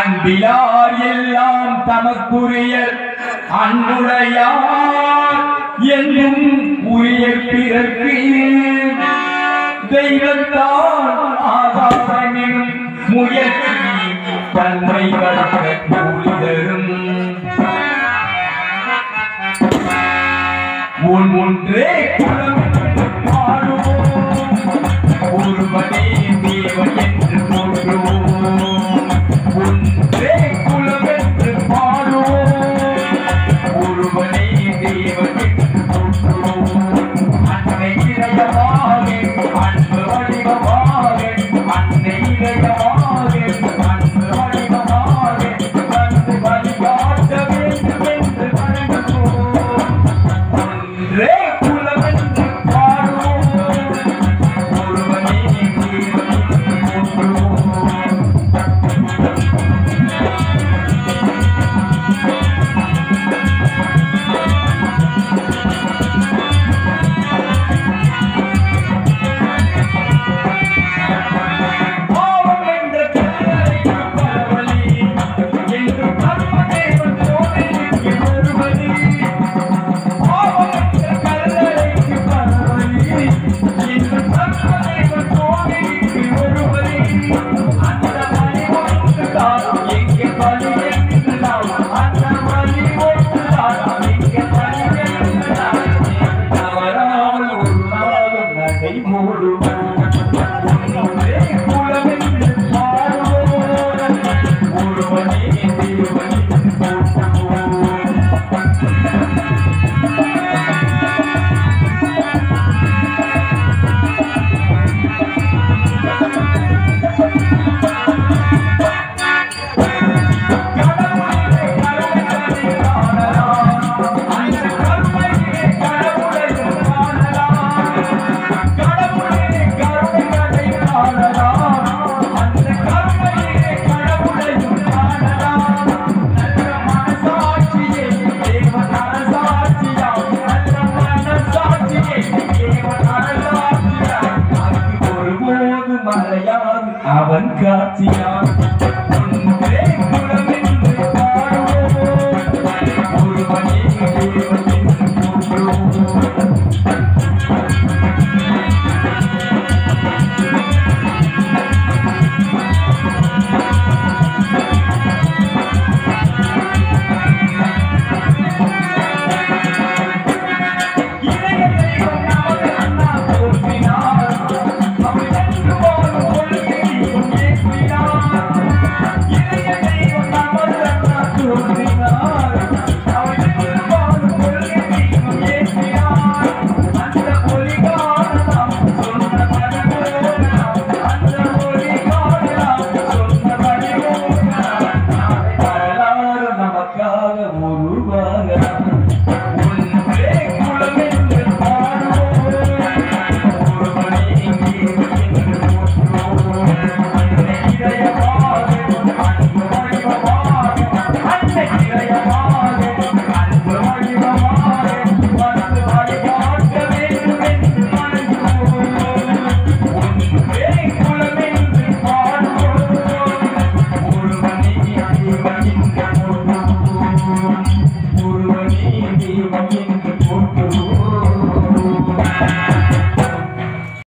அன்பிலார் எல்லாம் தமக்குரியர் அன்புடையார் என்றும் உரிய பிறர்க்கு தெய்வத்தால் ஆகாசமெனும் முயற்சி தன்மை வளர்க்க கூலி தரும் உன் ஒன்றே குலம் என்று பாடுவோம் ஒருவனே தேவன் என்று போற்றுவோம் ஒன்றே குலம் என்று பாடுவோம் ஒருவனே தேவன் என்று போற்றுவோம் அன்னை இதயமாக அன்பு வடிவமாக அன்னை இதயமாக அன்பு வடிவமாக வந்து வழிகாட்ட வேண்டும் என்று வணங்குவோம் ஒன்றே குலம் என்று பாடுவோம் ஒருவனே தேவன் என்று போற்றுவோம் பாவம் என்ற கல்லறைக்கு பரவலி என்று கர்மதேவன் சோதனைக்கு வருவலி பாவம் என்ற கல்லறைக்கு பரவலி என்று கர்மதேவன் சோதனைக்கு வருவலி அந்த வழி ஒன்றுதான் எங்கே வழி என்றுதான் அந்த வழி ஒன்றுதான் எங்கே வழி என்றுதான் தவறாமல் ஒரு நாளும் நடை மூடுவோம் ஒன்றே குலமென்று பாடுவோம் ஒருவனே தேவன் என்று போற்றுவோம் கடவுளே கடவுளை காணலாம் அந்த கருணையே கடவுளையும் காணலாம் கடவுளே கருணையை காணலாம் அந்த கருணையே கடவுளையும் காணலாம் நல்ல மனசாட்சியே தேவ மனசாட்சியா நல்ல மனசாட்சியே தேவ மனசாட்சியா அது ஒருபோது மறையாது அவன் காட்சியான் ஒன்றே குலமென்று பாடுவோம் ஒருவனே தேவன் என்று போற்றுவோம் இளைய தெய்வம் நமது அண்ணா தோன்றினார் அவர் என்று வாழும் கொள்கையும் ஏற்றினார் இளைய தெய்வம் நமது அண்ணா தோன்றினார் அவர் என்று வாழும் கொள்கையும் ஏற்றினார் அந்த ஒளிகான நாம் சொன்ன மனமோகனம் அந்த ஒளிகான நாம் சொன்ன மனமோகனம் நாளை வரலாறு நமக்காக உருவாகலாம் ஒன்றே குலம் என்று பாடுவோம் ஒருவனே தேவன் என்று போற்றுவோம் அன்னை இதயமாக அன்பு வடிவமாக அன்னை இதயமாக அன்பு வடிவமாக வந்து வழிகாட்ட வேண்டும் என்று வணங்குவோம் ஒன்றே குலம் என்று பாடுவோம் ஒருவனே தேவன் என்று போற்றுவோம் ஒருவனே தேவன் என்று